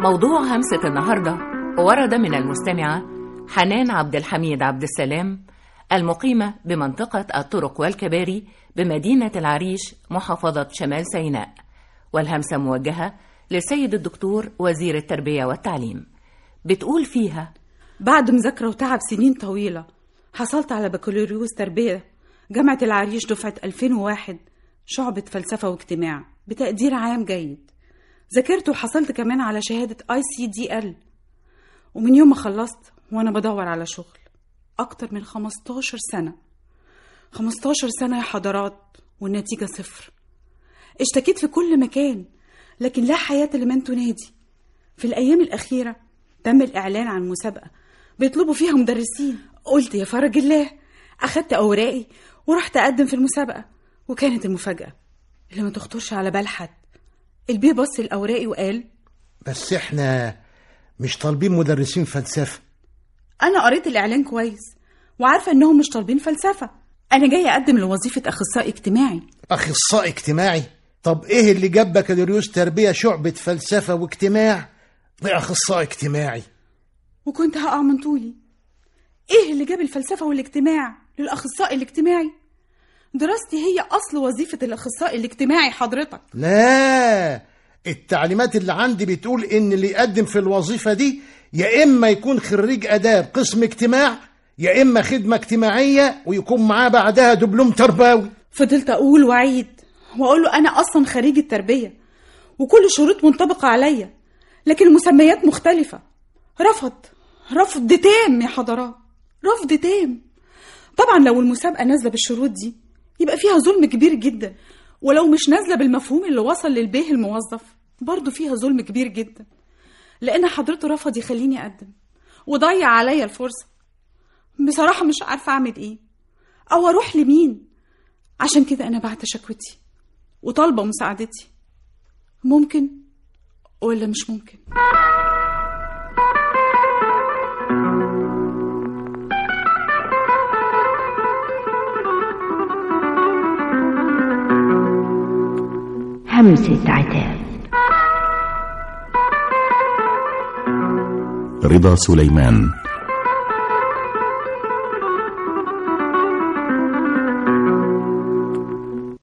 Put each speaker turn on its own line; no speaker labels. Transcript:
موضوع همسة النهاردة ورد من المستمعة حنان عبد الحميد عبد السلام المقيمة بمنطقة الطرق والكباري بمدينة العريش محافظة شمال سيناء والهمسة موجهة للسيد الدكتور وزير التربية والتعليم بتقول فيها
بعد مذاكرة وتعب سنين طويلة حصلت على بكالوريوس تربية جامعة العريش دفعة 2001 شعبة فلسفة واجتماع بتقدير عام جيد ذاكرت وحصلت كمان على شهادة اي سي دي ال ومن يوم ما خلصت وانا بدور على شغل اكتر من 15 سنة 15 سنة يا حضرات والنتيجة صفر اشتكيت في كل مكان لكن لا حياة لمن تنادي في الأيام الأخيرة تم الإعلان عن مسابقة بيطلبوا فيها مدرسين قلت يا فرج الله أخدت أوراقي ورحت أقدم في المسابقة وكانت المفاجأة اللي ما تخطرش على بال حد البيه بص لأوراقي وقال
بس احنا مش طالبين مدرسين فلسفة
أنا قريت الإعلان كويس وعارفة إنهم مش طالبين فلسفة أنا جاية أقدم لوظيفة أخصائي اجتماعي
أخصائي اجتماعي طب ايه اللي جاب بكالوريوس تربية شعبة فلسفة واجتماع لأخصائي اجتماعي
وكنت هقع من طولي إيه اللي جاب الفلسفة والاجتماع للأخصائي الاجتماعي دراستي هي أصل وظيفة الأخصائي الاجتماعي حضرتك
لا التعليمات اللي عندي بتقول ان اللي يقدم في الوظيفة دي يا اما يكون خريج اداب قسم اجتماع يا اما خدمة اجتماعية ويكون معاه بعدها دبلوم تربوي
فضلت أقول وأعيد وأقول له أنا أصلا خريج التربية وكل الشروط منطبقة عليا لكن المسميات مختلفة رفض رفض تام يا حضرات رفض تام طبعا لو المسابقة نازلة بالشروط دي يبقى فيها ظلم كبير جدا ولو مش نازلة بالمفهوم اللي وصل للبيه الموظف برضه فيها ظلم كبير جدا لأن حضرته رفض يخليني أقدم وضيع عليا الفرصة بصراحة مش عارفة أعمل إيه أو أروح لمين عشان كده أنا بعت شكوتي وطالبة مساعدتي ممكن ولا مش ممكن
همسة عتاب
رضا سليمان